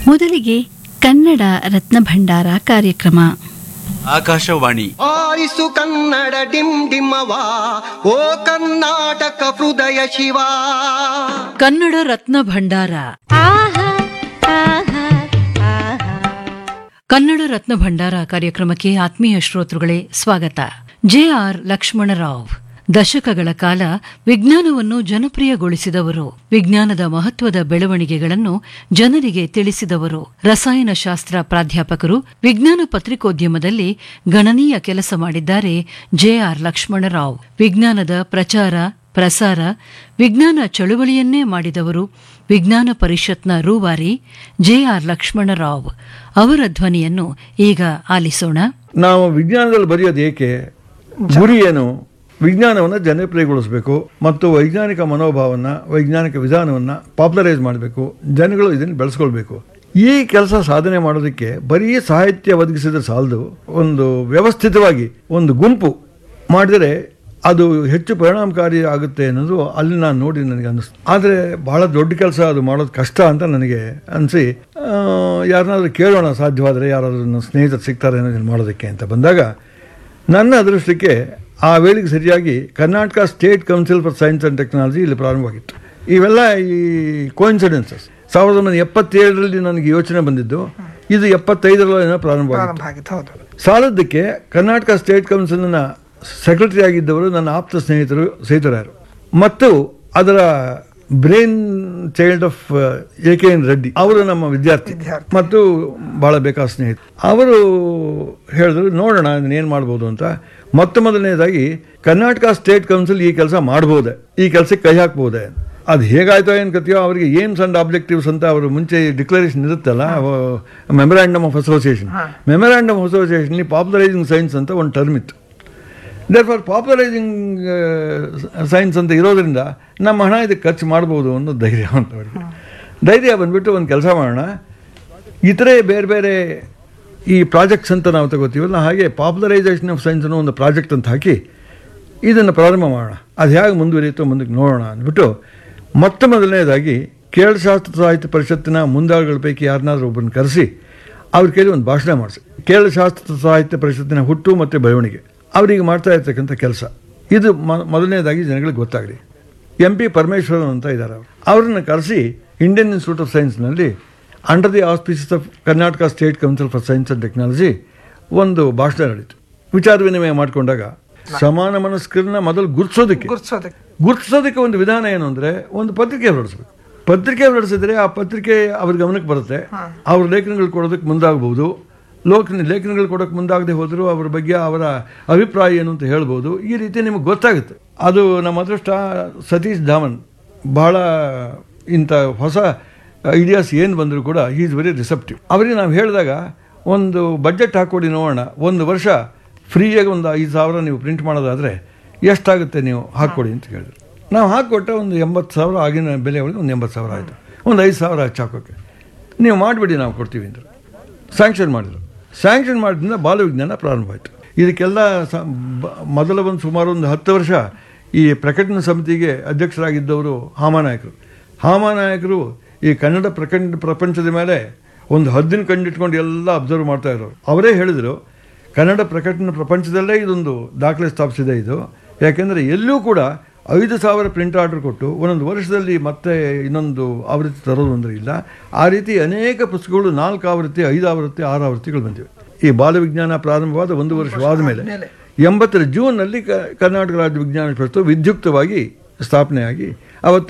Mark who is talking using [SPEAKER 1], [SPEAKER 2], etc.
[SPEAKER 1] ಮೊದಲಿಗೆ ಕನ್ನಡ ರತ್ನ ಭಂಡಾರ ಕಾರ್ಯಕ್ರಮ
[SPEAKER 2] ಆಕಾಶವಾಣಿ
[SPEAKER 3] ಆರಿಸು ಕನ್ನಡ ಡಿಮ್ ಡಿಮ್ಮವ ಓ ಕರ್ನಾಟಕ ಹೃದಯ ಶಿವ
[SPEAKER 4] ಕನ್ನಡ ರತ್ನ ಭಂಡಾರ ಕನ್ನಡ ರತ್ನ ಭಂಡಾರ ಕಾರ್ಯಕ್ರಮಕ್ಕೆ ಆತ್ಮೀಯ ಶ್ರೋತೃಗಳೇ ಸ್ವಾಗತ ಜೆ ಆರ್ ಲಕ್ಷ್ಮಣರಾವ್ ದಶಕಗಳ ಕಾಲ ವಿಜ್ಞಾನವನ್ನು ಜನಪ್ರಿಯಗೊಳಿಸಿದವರು ವಿಜ್ಞಾನದ ಮಹತ್ವದ ಬೆಳವಣಿಗೆಗಳನ್ನು ಜನರಿಗೆ ತಿಳಿಸಿದವರು ರಸಾಯನಶಾಸ್ತ್ರ ಪ್ರಾಧ್ಯಾಪಕರು ವಿಜ್ಞಾನ ಪತ್ರಿಕೋದ್ಯಮದಲ್ಲಿ ಗಣನೀಯ ಕೆಲಸ ಮಾಡಿದ್ದಾರೆ ಜೆ ಆರ್ ಲಕ್ಷ್ಮಣರಾವ್ ವಿಜ್ಞಾನದ ಪ್ರಚಾರ ಪ್ರಸಾರ ವಿಜ್ಞಾನ ಚಳುವಳಿಯನ್ನೇ ಮಾಡಿದವರು ವಿಜ್ಞಾನ ಪರಿಷತ್ನ ರೂವಾರಿ ಜೆ ಆರ್ ಲಕ್ಷ್ಮಣರಾವ್ ಅವರ ಧ್ವನಿಯನ್ನು ಈಗ ಆಲಿಸೋಣ
[SPEAKER 5] ನಾವು ವಿಜ್ಞಾನದಲ್ಲಿ ಬರೆಯೋದು ಏಕೆ ಗುರಿ ಏನು ವಿಜ್ಞಾನವನ್ನು ಜನಪ್ರಿಯಗೊಳಿಸಬೇಕು ಮತ್ತು ವೈಜ್ಞಾನಿಕ ಮನೋಭಾವವನ್ನು ವೈಜ್ಞಾನಿಕ ವಿಧಾನವನ್ನು ಪಾಪ್ಯುಲರೈಸ್ ಮಾಡಬೇಕು ಜನಗಳು ಇದನ್ನು ಬೆಳೆಸ್ಕೊಳ್ಬೇಕು ಈ ಕೆಲಸ ಸಾಧನೆ ಮಾಡೋದಕ್ಕೆ ಬರೀ ಸಾಹಿತ್ಯ ಒದಗಿಸಿದ್ರೆ ಸಾಲದು ಒಂದು ವ್ಯವಸ್ಥಿತವಾಗಿ ಒಂದು ಗುಂಪು ಮಾಡಿದರೆ ಅದು ಹೆಚ್ಚು ಪರಿಣಾಮಕಾರಿ ಆಗುತ್ತೆ ಅನ್ನೋದು ಅಲ್ಲಿ ನಾನು ನೋಡಿ ನನಗೆ ಅನ್ನಿಸ್ತು ಆದರೆ ಭಾಳ ದೊಡ್ಡ ಕೆಲಸ ಅದು ಮಾಡೋದು ಕಷ್ಟ ಅಂತ ನನಗೆ ಅನಿಸಿ ಯಾರನ್ನಾದ್ರೂ ಕೇಳೋಣ ಸಾಧ್ಯವಾದರೆ ಯಾರಾದರೂ ನನ್ನ ಸ್ನೇಹಿತರು ಸಿಗ್ತಾರೆ ಅನ್ನೋದನ್ನು ಮಾಡೋದಕ್ಕೆ ಅಂತ ಬಂದಾಗ ನನ್ನ ಅದೃಷ್ಟಕ್ಕೆ ಆ ವೇಳೆಗೆ ಸರಿಯಾಗಿ Karnataka state council for science and technology ಇಲ್ಲಿ ಪ್ರಾರಂಭವಾಗಿತ್ತು ಇವೆಲ್ಲ ಈ ಕೋಇನ್ಸಿಡೆನ್ಸಸ್ ಸಾವಿರದ ಒಂಬೈನೂರ ಎಪ್ಪತ್ತೇಳರಲ್ಲಿ ನನಗೆ ಯೋಚನೆ ಬಂದಿದ್ದು ಇದು ಎಪ್ಪತ್ತೈದರಲ್ಲಿ ಏನೋ ಪ್ರಾರಂಭವಾಗಿತ್ತು
[SPEAKER 6] ಆಗಿತ್ತು ಹೌದು
[SPEAKER 5] ಸಾಲದ್ದಕ್ಕೆ ಕರ್ನಾಟಕ ಸ್ಟೇಟ್ ಕೌನ್ಸಿಲ್ನ ಸೆಕ್ರೆಟರಿ ಆಗಿದ್ದವರು ನನ್ನ ಆಪ್ತ ಸ್ನೇಹಿತರು ಸೇತುರಾಯರು ಮತ್ತು ಅದರ brain child of A K N Reddy ಅವರು ನಮ್ಮ ವಿದ್ಯಾರ್ಥಿ ಮತ್ತು ಬಹಳ ಬೇಕಾದ ಸ್ನೇಹಿತ ಅವರು ಹೇಳಿದ್ರು ನೋಡೋಣ ಏನು ಮಾಡ್ಬೋದು ಅಂತ ಮೊತ್ತ ಮೊದಲನೇದಾಗಿ ಕರ್ನಾಟಕ ಸ್ಟೇಟ್ ಕೌನ್ಸಿಲ್ ಈ ಕೆಲಸ ಮಾಡ್ಬೋದೆ ಈ ಕೆಲಸಕ್ಕೆ ಕೈ ಹಾಕ್ಬೋದೆ ಅದು ಹೇಗಾಯ್ತೋ ಏನು ಕಥೆಯೋ ಅವರಿಗೆ ಏಮ್ಸ್ ಅಂಡ್ ಆಬ್ಜೆಕ್ಟಿವ್ಸ್ ಅಂತ ಅವರು ಮುಂಚೆ ಡಿಕ್ಲರೇಷನ್ ಇರುತ್ತಲ್ಲ memorandum of association memorandum of association popularising science ಅಂತ ಒಂದು ಟರ್ಮ್ ಇತ್ತು ದೇರ್ ಫಾರ್ ಪಾಪ್ಯುಲರೈಸಿಂಗ್ ಸೈನ್ಸ್ ಅಂತ ಇರೋದ್ರಿಂದ ನಮ್ಮ ಹಣ ಇದಕ್ಕೆ ಖರ್ಚು ಮಾಡ್ಬೋದು ಅನ್ನೋ ಧೈರ್ಯ ಅಂತ ಅವರಿಗೆ ಧೈರ್ಯ ಬಂದ್ಬಿಟ್ಟು ಒಂದು ಕೆಲಸ ಮಾಡೋಣ ಇತರೆ ಬೇರೆ ಬೇರೆ ಈ ಪ್ರಾಜೆಕ್ಟ್ಸ್ ಅಂತ ನಾವು ತಗೋತೀವಲ್ಲ ಹಾಗೆ ಪಾಪ್ಯುಲರೈಸೇಷನ್ ಆಫ್ ಸೈನ್ಸ್ ಅನ್ನೋ ಒಂದು ಪ್ರಾಜೆಕ್ಟ್ ಅಂತ ಹಾಕಿ ಇದನ್ನು ಪ್ರಾರಂಭ ಮಾಡೋಣ ಅದು ಹೇಗೆ ಮುಂದುವರಿಯುತ್ತೋ ಮುಂದಕ್ಕೆ ನೋಡೋಣ ಅಂದ್ಬಿಟ್ಟು ಮೊತ್ತ ಮೊದಲನೇದಾಗಿ ಕೇರಳ ಶಾಸ್ತ್ರ ಸಾಹಿತ್ಯ ಪರಿಷತ್ತಿನ ಮುಂದಾಳುಗಳ ಪೈಕಿ ಯಾರನ್ನಾದ್ರೂ ಒಬ್ಬರನ್ನ ಕರೆಸಿ ಅವ್ರ ಕೈಲಿ ಒಂದು ಭಾಷಣ ಮಾಡಿಸಿ ಕೇರಳ ಶಾಸ್ತ್ರ ಸಾಹಿತ್ಯ ಪರಿಷತ್ತಿನ ಹುಟ್ಟು ಮತ್ತು ಬೆಳವಣಿಗೆ ಅವರಿಗೆ ಮಾಡ್ತಾ ಇರ್ತಕ್ಕಂಥ ಕೆಲಸ ಇದು ಮ- ಮೊದಲನೇದಾಗಿ ಜನಗಳಿಗೆ ಗೊತ್ತಾಗಲಿ ಎಂ ಪಿ ಪರಮೇಶ್ವರನ್ ಅಂತ ಇದ್ದಾರೆ ಅವರು ಅವ್ರನ್ನ ಕರೆಸಿ ಇಂಡಿಯನ್ ಇನ್ಸ್ಟಿಟ್ಯೂಟ್ ಆಫ್ ಸೈನ್ಸ್ನಲ್ಲಿ under the auspices of Karnataka state council for science and technology ಒಂದು ಭಾಷಣ ನಡೀತು ವಿಚಾರ ವಿನಿಮಯ ಮಾಡಿಕೊಂಡಾಗ ಸಮಾನ ಮನಸ್ಕರನ್ನ ಮೊದಲು ಗುರುತಿಸೋದಕ್ಕೆ
[SPEAKER 6] ಗುರ್ಸೋದಕ್ಕೆ
[SPEAKER 5] ಗುರುತಿಸೋದಕ್ಕೆ ಒಂದು ವಿಧಾನ ಏನು ಅಂದರೆ ಒಂದು ಪತ್ರಿಕೆ ಹೊರಡಿಸ್ಬೇಕು ಪತ್ರಿಕೆ ಹೊರಡಿಸಿದ್ರೆ ಆ ಪತ್ರಿಕೆ ಅವ್ರ ಗಮನಕ್ಕೆ ಬರುತ್ತೆ ಅವ್ರ ಲೇಖನಗಳು ಕೊಡೋದಕ್ಕೆ ಮುಂದಾಗಬಹುದು ಲೋಕ ಲೇಖನಗಳು ಕೊಡೋಕ್ಕೆ ಮುಂದಾಗದೆ ಹೋದರೂ ಅವ್ರ ಬಗ್ಗೆ ಅವರ ಅಭಿಪ್ರಾಯ ಏನು ಅಂತ ಹೇಳ್ಬೋದು ಈ ರೀತಿ ನಿಮಗೆ ಗೊತ್ತಾಗುತ್ತೆ ಅದು ನಮ್ಮ ಅದೃಷ್ಟ ಸತೀಶ್ ಧಾಮನ್ ಬಹಳ ಇಂಥ ಹೊಸ ಐಡಿಯಾಸ್ ಏನು ಬಂದರೂ ಕೂಡ ಹೀ ಇಸ್ ವೆರಿ ರಿಸೆಪ್ಟಿವ್ ಅವರಿಗೆ ನಾವು ಹೇಳಿದಾಗ ಒಂದು ಬಜೆಟ್ ಹಾಕ್ಕೊಡಿ ನೋಡೋಣ ಒಂದು ವರ್ಷ ಫ್ರೀಯಾಗಿ ಒಂದು ಐದು ಸಾವಿರ ನೀವು ಪ್ರಿಂಟ್ ಮಾಡೋದಾದರೆ ಎಷ್ಟಾಗುತ್ತೆ ನೀವು ಹಾಕ್ಕೊಡಿ ಅಂತ ಹೇಳಿದ್ರು ನಾವು ಹಾಕ್ಕೊಟ್ಟೆ ಒಂದು ಎಂಬತ್ತು ಸಾವಿರ ಆಗಿನ ಬೆಲೆ ಒಳಗೆ ಒಂದು ಎಂಬತ್ತು ಸಾವಿರ ಆಯಿತು ಒಂದು ಐದು ಸಾವಿರ ಹಚ್ಚಿ ಹಾಕೋಕ್ಕೆ ನೀವು ಮಾಡಿಬಿಡಿ ನಾವು ಕೊಡ್ತೀವಿ ಅಂದರು ಸ್ಯಾಂಕ್ಷನ್ ಮಾಡಿದರು ಸ್ಯಾಂಕ್ಷನ್ ಮಾಡಿದ್ರಿಂದ ಬಾಲವಿಜ್ಞಾನ ಪ್ರಾರಂಭ ಆಯಿತು ಇದಕ್ಕೆಲ್ಲ ಸ ಬ- ಮೊದಲ ಒಂದು ಸುಮಾರು ಒಂದು ಹತ್ತು ವರ್ಷ ಈ ಪ್ರಕಟಣಾ ಸಮಿತಿಗೆ ಅಧ್ಯಕ್ಷರಾಗಿದ್ದವರು ಹಾಮಾನಾಯಕರು ಹಾಮಾನಾಯಕರು ಈ ಕನ್ನಡ ಪ್ರಕಟ ಪ್ರಪಂಚದ ಮೇಲೆ ಒಂದು ಹದ್ದಿನ ಕಂಡಿಟ್ಕೊಂಡು ಎಲ್ಲ ಅಬ್ಸರ್ವ್ ಮಾಡ್ತಾ ಇರೋರು ಅವರೇ ಹೇಳಿದರು ಕನ್ನಡ ಪ್ರಕಟಣೆ ಪ್ರಪಂಚದಲ್ಲೇ ಇದೊಂದು ದಾಖಲೆ ಸ್ಥಾಪಿಸಿದೆ ಇದು ಯಾಕೆಂದರೆ ಎಲ್ಲೂ ಕೂಡ ಐದು ಸಾವಿರ ಪ್ರಿಂಟ್ ಆರ್ಡರ್ ಕೊಟ್ಟು ಒಂದೊಂದು ವರ್ಷದಲ್ಲಿ ಮತ್ತೆ ಇನ್ನೊಂದು ಆವೃತ್ತಿ ತರೋದು ಅಂದರೆ ಇಲ್ಲ ಆ ರೀತಿ ಅನೇಕ ಪುಸ್ತಕಗಳು ನಾಲ್ಕು ಆವೃತ್ತಿ ಐದು ಆವೃತ್ತಿ ಆರು ಆವೃತ್ತಿಗಳು ಬಂದಿವೆ ಈ ಬಾಲವಿಜ್ಞಾನ ಪ್ರಾರಂಭವಾದ ಒಂದು ವರ್ಷವಾದ ಮೇಲೆ ಎಂಬತ್ತರ ಜೂನ್ನಲ್ಲಿ ಕ- ಕರ್ನಾಟಕ ರಾಜ್ಯ ವಿಜ್ಞಾನ ಪರಿಷತ್ತು ವಿದ್ಯುಕ್ತವಾಗಿ ಸ್ಥಾಪನೆಯಾಗಿ ಅವತ್ತು